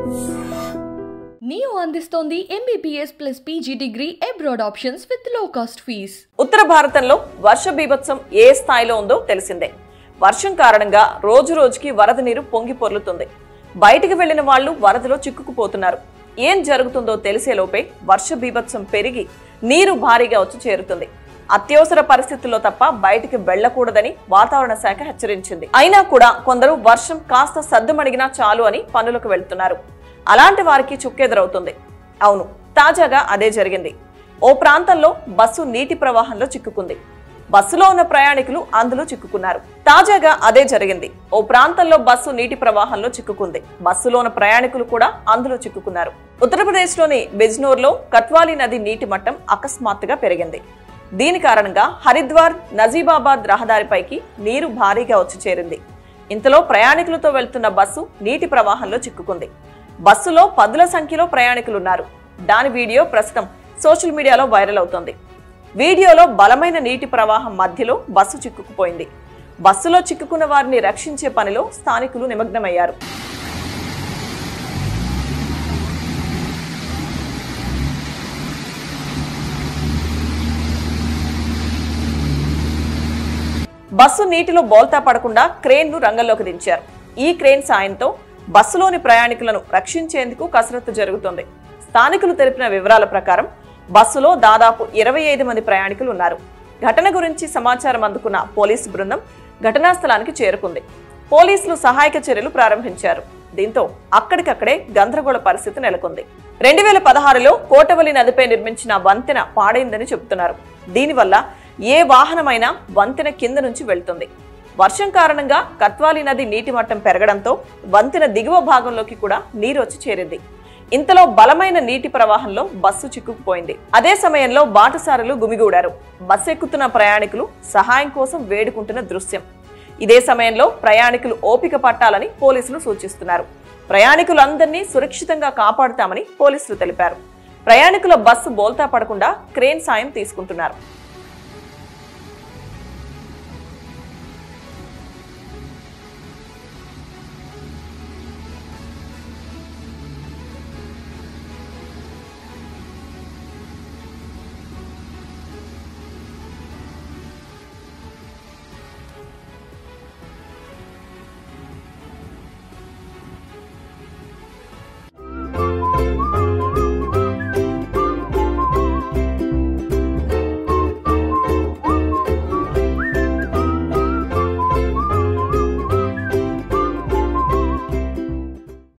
neo అందిస్తోంది MBBS plus PG degree abroad options with low cost fees ఉత్తర భారతంలో వర్ష బీభత్సం ఏ స్థాయిలో ఉందో తెలిసిందే వర్షం కారణంగా రోజు రోజుకి వరద నీరు పొంగి పొర్లుతుంది బయటికి వెళ్లిన వాళ్ళు వరదలో చిక్కుకుపోతున్నారు ఏం జరుగుతుందో తెలిసేలోపే వర్ష బీభత్సం పెరిగి నీరు భారీగా వచ్చి చేరుతుంది అత్యవసర పరిస్థితుల్లో తప్ప బయటికి వెళ్లకూడదని వాతావరణ శాఖ హెచ్చరించింది అయినా కూడా కొందరు వర్షం కాస్త సద్దుమణిగినా చాలు అని పనులకు వెళ్తున్నారు అలాంటి వారికి చుక్కెదురవుతుంది అవును తాజాగా అదే జరిగింది ఓ ప్రాంతంలో బస్సు నీటి ప్రవాహంలో చిక్కుకుంది బస్సులో ఉన్న ప్రయాణికులు అందులో చిక్కుకున్నారు తాజాగా అదే జరిగింది ఓ ప్రాంతంలో బస్సు నీటి ప్రవాహంలో చిక్కుకుంది బస్సులో ఉన్న ప్రయాణికులు కూడా అందులో చిక్కుకున్నారు ఉత్తరప్రదేశ్లోని బిజ్నోర్లో కట్వాలీ నది నీటి మట్టం అకస్మాత్తుగా పెరిగింది దీని కారణంగా హరిద్వార్ నజీబాబాద్ రహదారిపైకి నీరు భారీగా వచ్చి చేరింది ఇంతలో ప్రయాణికులతో వెళ్తున్న బస్సు నీటి ప్రవాహంలో చిక్కుకుంది బస్సులో పదుల సంఖ్యలో ప్రయాణికులున్నారు దాని వీడియో ప్రస్తుతం సోషల్ మీడియాలో వైరల్ అవుతోంది వీడియోలో బలమైన నీటి ప్రవాహం మధ్యలో బస్సు చిక్కుకుపోయింది బస్సులో చిక్కుకున్న వారిని రక్షించే పనిలో స్థానికులు నిమగ్నమయ్యారు బస్సు నీటిలో బోల్తా పడకుండా క్రేన్ను రంగంలోకి దించారు ఈ క్రేన్ సాయంతో బస్సులోని ప్రయాణికులను రక్షించేందుకు కసరత్తు జరుగుతోంది స్థానికులు తెలిపిన వివరాల ప్రకారం బస్సులో దాదాపు ఇరవై ఐదు మంది ప్రయాణికులు ఉన్నారు ఘటన గురించి సమాచారం అందుకున్న పోలీసు బృందం ఘటనా స్థలానికి చేరుకుంది పోలీసులు సహాయక చర్యలు ప్రారంభించారు దీంతో అక్కడికక్కడే గందరగోళ పరిస్థితి నెలకొంది రెండు వేల పదహారులో కోటవల్లి నదిపై నిర్మించిన వంతెన పాడైందని చెబుతున్నారు దీనివల్ల ఏ వాహనమైనా వంతెన కింద నుంచి వెళ్తుంది వర్షం కారణంగా కత్వాలి నది నీటి మట్టం పెరగడంతో వంతెన దిగువ భాగంలోకి కూడా నీరు వచ్చి చేరింది ఇంతలో బలమైన నీటి ప్రవాహంలో బస్సు చిక్కుకుపోయింది అదే సమయంలో బాటసారులు గుమిగూడారు బస్సు ఎక్కుతున్న ప్రయాణికులు సహాయం కోసం వేడుకుంటున్న దృశ్యం ఇదే సమయంలో ప్రయాణికులు ఓపిక పట్టాలని పోలీసులు సూచిస్తున్నారు ప్రయాణికులందరినీ సురక్షితంగా కాపాడుతామని పోలీసులు తెలిపారు ప్రయాణికుల బస్సు బోల్తా పడకుండా క్రేన్ సాయం తీసుకుంటున్నారు